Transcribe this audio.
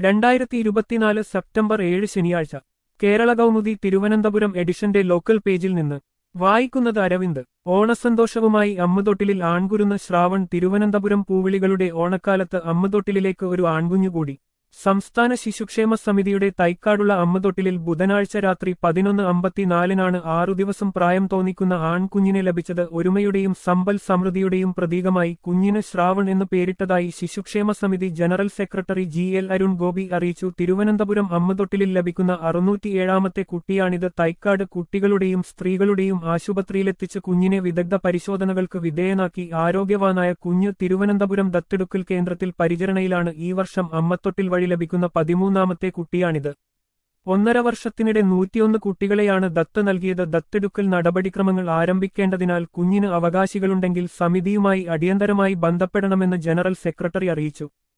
രണ്ടായിരത്തി ഇരുപത്തിനാല് സെപ്റ്റംബർ ഏഴ് ശനിയാഴ്ച കേരള കൗമുദി തിരുവനന്തപുരം എഡിഷന്റെ ലോക്കൽ പേജിൽ നിന്ന് വായിക്കുന്നത് അരവിന്ദ് ഓണസന്തോഷവുമായി അമ്മുതൊട്ടിലിൽ ആൺകുരുന്ന് ശ്രാവൺ തിരുവനന്തപുരം പൂവിളികളുടെ ഓണക്കാലത്ത് അമ്മുതൊട്ടിലിലേക്ക് ഒരു ആൺകുഞ്ഞുകൂടി സംസ്ഥാന ശിശുക്ഷേമ സമിതിയുടെ തൈക്കാടുള്ള അമ്മുതൊട്ടിലിൽ ബുധനാഴ്ച രാത്രി പതിനൊന്ന് അമ്പത്തിനാലിനാണ് ആറു ദിവസം പ്രായം തോന്നിക്കുന്ന ആൺകുഞ്ഞിനെ ലഭിച്ചത് ഒരുമയുടെയും സമ്പൽ സമൃദ്ധിയുടെയും പ്രതീകമായി കുഞ്ഞിന് ശ്രാവൺ എന്ന് പേരിട്ടതായി ശിശുക്ഷേമ സമിതി general secretary G L Arun Gopi അറിയിച്ചു തിരുവനന്തപുരം അമ്മുതൊട്ടിലിൽ ലഭിക്കുന്ന അറുന്നൂറ്റിയേഴാമത്തെ കുട്ടിയാണിത് തൈക്കാട് കുട്ടികളുടെയും സ്ത്രീകളുടെയും ആശുപത്രിയിലെത്തിച്ച് കുഞ്ഞിനെ വിദഗ്ധ പരിശോധനകൾക്ക് വിധേയനാക്കി ആരോഗ്യവാനായ കുഞ്ഞ് തിരുവനന്തപുരം ദത്തെടുക്കൽ കേന്ദ്രത്തിൽ പരിചരണയിലാണ് ഈ വർഷം അമ്മത്തൊട്ടിൽ വഴി ലഭിക്കുന്ന പതിമൂന്നാമത്തെ കുട്ടിയാണിത് ഒന്നര വർഷത്തിനിടെ നൂറ്റിയൊന്ന് കുട്ടികളെയാണ് ദത്ത് നൽകിയത് ദത്തെടുക്കൽ നടപടിക്രമങ്ങൾ ആരംഭിക്കേണ്ടതിനാൽ കുഞ്ഞിന് അവകാശികളുണ്ടെങ്കിൽ സമിതിയുമായി അടിയന്തരമായി ബന്ധപ്പെടണമെന്ന് ജനറൽ സെക്രട്ടറി അറിയിച്ചു